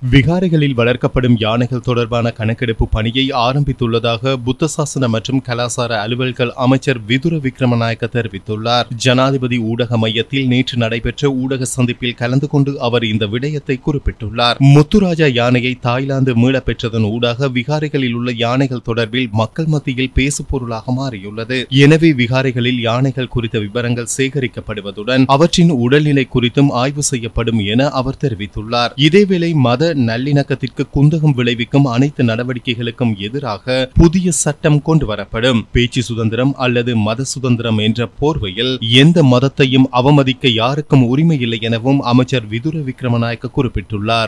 விகாரைகளில் வளர்க்கப்படும் யானைகள் தொடர்பான கணக்கெடுப்பு பணியை ஆரம்பித்துள்ளதாக புத்த சாசன மற்றும் கலாசார அலுவல்கள் அமைச்சர் விதுர விக்ரமநாயக்க தெரிவித்துள்ளார் ஜனாதிபதி ஊடக மையத்தில் நேற்று நடைபெற்ற ஊடக சந்திப்பில் கலந்து கொண்டு அவர் இந்த விடயத்தை குறிப்பிட்டுள்ளார் முத்துராஜா யானையை தாய்லாந்து மீளப் பெற்றதன் ஊடாக விகாரைகளில் உள்ள யானைகள் தொடர்பில் மக்கள் மத்தியில் பேசு பொருளாக மாறியுள்ளது எனவே விகாரைகளில் யானைகள் குறித்த விவரங்கள் சேகரிக்கப்படுவதுடன் அவற்றின் உடல்நிலை குறித்தும் ஆய்வு செய்யப்படும் என அவர் தெரிவித்துள்ளார் இதேவேளை மத நல்லிணக்கத்திற்கு குந்தகம் விளைவிக்கும் அனைத்து நடவடிக்கைகளுக்கும் எதிராக புதிய சட்டம் கொண்டு வரப்படும் பேச்சு சுதந்திரம் அல்லது மத சுதந்திரம் என்ற போர்வையில் எந்த மதத்தையும் அவமதிக்க யாருக்கும் உரிமை இல்லை எனவும் அமைச்சர் விதுர விக்ரமநாயக்க குறிப்பிட்டுள்ளார்